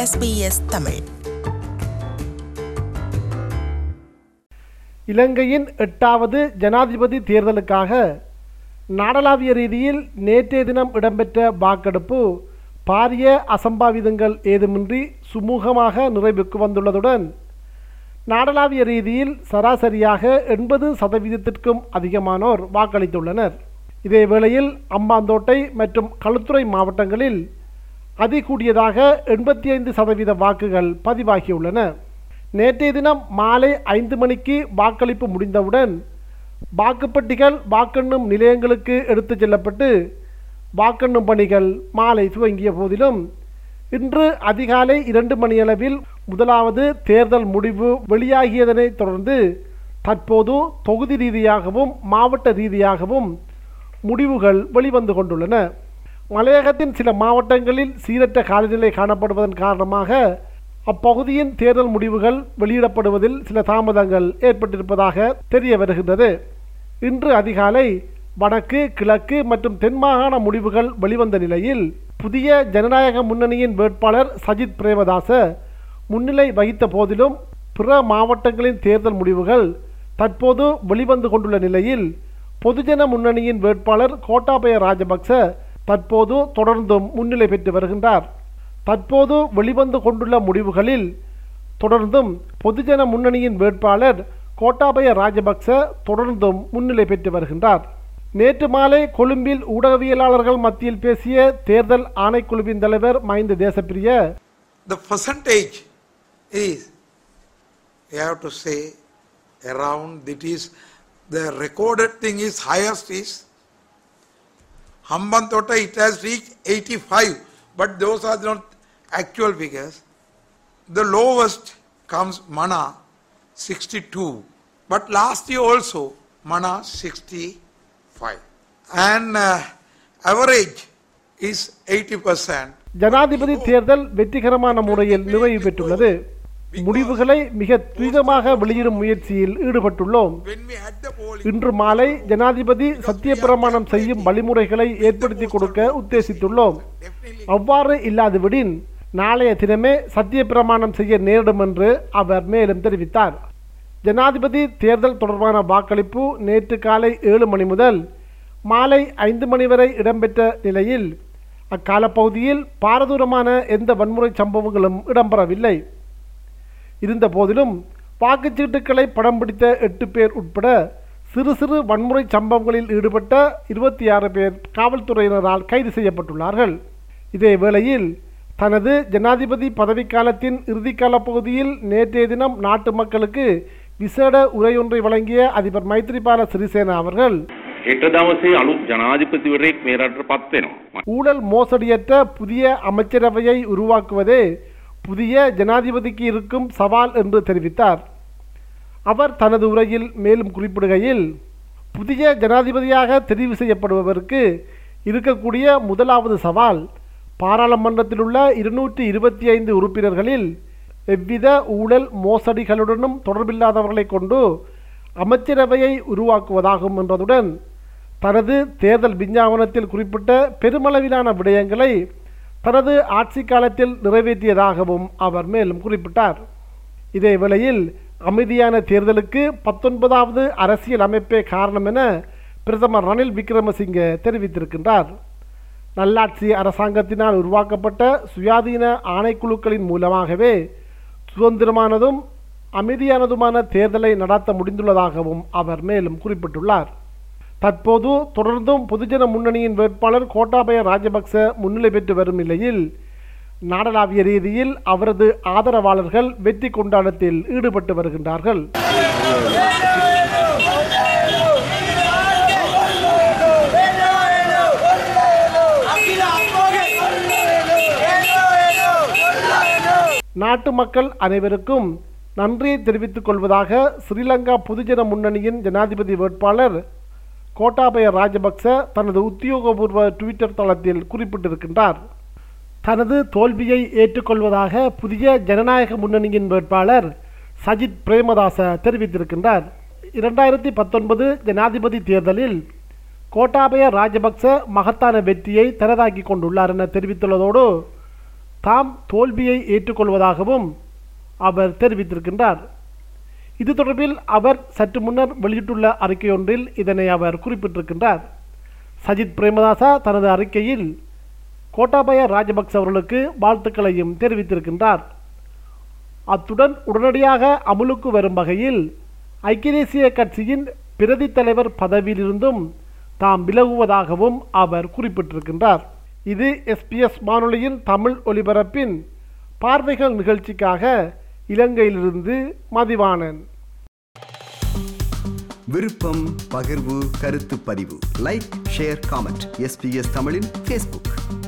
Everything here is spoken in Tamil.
SBS தமிழ் இலங்கையின் எட்டாவது ஜனாதிபதி தேர்தலுக்காக நாடளாவிய ரீதியில் நேற்றைய தினம் இடம்பெற்ற வாக்கெடுப்பு பாரிய அசம்பாவிதங்கள் ஏதுமின்றி சுமூகமாக நிறைவுக்கு வந்துள்ளதுடன் நாடளாவிய ரீதியில் சராசரியாக எண்பது சதவீதத்திற்கும் அதிகமானோர் வாக்களித்துள்ளனர் இதேவேளையில் அம்பாந்தோட்டை மற்றும் களுத்துறை மாவட்டங்களில் அதிகூடியதாக எண்பத்தி ஐந்து சதவீத வாக்குகள் பதிவாகியுள்ளன நேற்றைய தினம் மாலை ஐந்து மணிக்கு வாக்களிப்பு முடிந்தவுடன் வாக்குப்பட்டிகள் வாக்கெண்ணும் நிலையங்களுக்கு எடுத்துச் செல்லப்பட்டு வாக்கெண்ணும் பணிகள் மாலை துவங்கிய போதிலும் இன்று அதிகாலை இரண்டு மணியளவில் முதலாவது தேர்தல் முடிவு வெளியாகியதனைத் தொடர்ந்து தற்போது தொகுதி ரீதியாகவும் மாவட்ட ரீதியாகவும் முடிவுகள் வெளிவந்து கொண்டுள்ளன மலையகத்தின் சில மாவட்டங்களில் சீரற்ற காலநிலை காணப்படுவதன் காரணமாக அப்பகுதியின் தேர்தல் முடிவுகள் வெளியிடப்படுவதில் சில தாமதங்கள் ஏற்பட்டிருப்பதாக தெரிய வருகின்றது இன்று அதிகாலை வடக்கு கிழக்கு மற்றும் தென் மாகாண முடிவுகள் வெளிவந்த நிலையில் புதிய ஜனநாயக முன்னணியின் வேட்பாளர் சஜித் பிரேமதாச முன்னிலை வகித்த போதிலும் பிற மாவட்டங்களின் தேர்தல் முடிவுகள் தற்போது வெளிவந்து கொண்டுள்ள நிலையில் பொதுஜன முன்னணியின் வேட்பாளர் கோட்டாபய ராஜபக்ச தற்போது தொடர்ந்தும் முன்னிலை பெற்று வருகின்றார் தற்போது வெளிவந்து கொண்டுள்ள முடிவுகளில் தொடர்ந்தும் பொதுஜன முன்னணியின் வேட்பாளர் கோட்டாபய ராஜபக்ச தொடர்ந்தும் முன்னிலை பெற்று வருகின்றார் நேற்று மாலை கொழும்பில் ஊடகவியலாளர்கள் மத்தியில் பேசிய தேர்தல் ஆணைக்குழுவின் தலைவர் Mahinda Deshapriya The percentage is, you have to say, around, it is, the recorded thing is highest is Hambantota, it has reached 85, but those are not actual figures. The lowest comes Mana, 62. But last year also, Mana, 65. And uh, average is 80%. ஜனாதிபதி தேர்தல் வெற்றிகரமான முறையில் நிறைவு பெற்றுள்ளது முடிவுகளை மிக துரிதமாக வெளியிடும் முயற்சியில் ஈடுபட்டுள்ளோம் When we had the polling, இன்று மாலை ஜனாதிபதி சத்தியப்பிரமாணம் செய்யும் வழிமுறைகளை ஏற்படுத்தி கொடுக்க உத்தேசித்துள்ளோம் அவ்வாறு இல்லாதுவிடின் நாளைய தினமே சத்தியப்பிரமாணம் செய்ய நேரிடும் என்று அவர் மேலும் தெரிவித்தார் ஜனாதிபதி தேர்தல் தொடர்பான வாக்களிப்பு நேற்று காலை ஏழு மணி முதல் மாலை ஐந்து மணி வரை இடம்பெற்ற நிலையில் அக்காலப்பகுதியில் பாரதூரமான எந்த வன்முறை சம்பவங்களும் இடம்பெறவில்லை இருந்த போதிலும் வாக்குச்சீட்டுக்களை படம் பிடித்த எட்டு பேர் உட்பட சிறு சிறு வன்முறை சம்பவங்களில் ஈடுபட்ட இருபத்தி ஆறு பேர் காவல்துறையினரால் கைது செய்யப்பட்டுள்ளார்கள் இதே வேளையில் தனது ஜனாதிபதி பதவிக்காலத்தின் இறுதிக்கால பகுதியில் நேற்றைய தினம் நாட்டு மக்களுக்கு விசேட உரையொன்றை வழங்கிய அதிபர் மைத்ரிபால சிறிசேனா அவர்கள் හෙට දවසේ අලුත් ජනාධිපතිවරයෙක් මේ රටට පත් වෙනවා. ஊழல் மோசடியற்ற புதிய அமைச்சரவையை உருவாக்குவதே புதிய ஜனாதிபதிக்கு இருக்கும் சவால் என்று தெரிவித்தார் அவர் தனது உரையில் மேலும் குறிப்பிடுகையில் புதிய ஜனாதிபதியாக தெரிவு செய்யப்படுபவருக்கு இருக்கக்கூடிய முதலாவது சவால் பாராளுமன்றத்தில் உள்ள இருநூற்றி இருபத்தி ஐந்து உறுப்பினர்களில் எவ்வித ஊழல் மோசடிகளுடனும் தொடர்பில்லாதவர்களை கொண்டு அமைச்சரவையை உருவாக்குவதாகும் என்றதுடன் தனது தேர்தல் விஞ்ஞாபனத்தில் குறிப்பிட்ட பெருமளவிலான விடயங்களை தனது ஆட்சி காலத்தில் நிறைவேற்றியதாகவும் அவர் மேலும் குறிப்பிட்டார் இதே வேளையில் அமைதியான தேர்தலுக்கு பத்தொன்பதாவது அரசியல் அமைப்பே காரணம் என பிரதமர் ரணில் விக்ரமசிங்க தெரிவித்திருக்கின்றார் நல்லாட்சி அரசாங்கத்தினால் உருவாக்கப்பட்ட சுயாதீன ஆணைக்குழுக்களின் மூலமாகவே சுதந்திரமானதும் அமைதியானதுமான தேர்தலை நடத்த முடிந்துள்ளதாகவும் அவர் மேலும் குறிப்பிட்டுள்ளார் தற்போது தொடர்ந்தும் பொதுஜன முன்னணியின் வேட்பாளர் கோட்டாபய ராஜபக்ச முன்னிலை பெற்று வரும் நிலையில் நாடளாவிய ரீதியில் அவரது ஆதரவாளர்கள் வெற்றி கொண்டாட்டத்தில் ஈடுபட்டு வருகின்றார்கள் நாட்டு மக்கள் அனைவருக்கும் நன்றியை தெரிவித்துக் கொள்வதாக ஸ்ரீலங்கா பொதுஜன முன்னணியின் ஜனாதிபதி வேட்பாளர் கோட்டாபய ராஜபக்ச தனது உத்தியோகபூர்வ ட்விட்டர் தளத்தில் குறிப்பிட்டிருக்கின்றார் தனது தோல்வியை ஏற்றுக்கொள்வதாக புதிய ஜனநாயக முன்னணியின் வேட்பாளர் சஜித் பிரேமதாச தெரிவித்திருக்கின்றார் இரண்டாயிரத்தி பத்தொன்பது ஜனாதிபதி தேர்தலில் கோட்டாபய ராஜபக்ச மகத்தான வெற்றியை தனதாக்கி கொண்டுள்ளார் என தெரிவித்துள்ளதோடு தாம் தோல்வியை ஏற்றுக்கொள்வதாகவும் அவர் தெரிவித்திருக்கின்றார் இது தொடர்பில் அவர் சற்று முன்னர் வெளியிட்டுள்ள அறிக்கையொன்றில் இதனை அவர் குறிப்பிட்டிருக்கின்றார் சஜித் பிரேமதாசா தனது அறிக்கையில் கோட்டாபய ராஜபக்ச அவர்களுக்கு வாழ்த்துக்களையும் தெரிவித்திருக்கின்றார் அத்துடன் உடனடியாக அமுலுக்கு வரும் வகையில் ஐக்கிய தேசிய கட்சியின் பிரதி தலைவர் பதவியிலிருந்தும் தாம் விலகுவதாகவும் அவர் குறிப்பிட்டிருக்கின்றார் இது எஸ்பிஎஸ் வானொலியின் தமிழ் ஒலிபரப்பின் பார்வைகள் நிகழ்ச்சிக்காக இலங்கையிலிருந்து மதிவாணன் விருப்பம் பகிர்வு கருத்து பதிவு லைக் ஷேர் காமெண்ட் எஸ்பிஎஸ் தமிழின் ஃபேஸ்புக்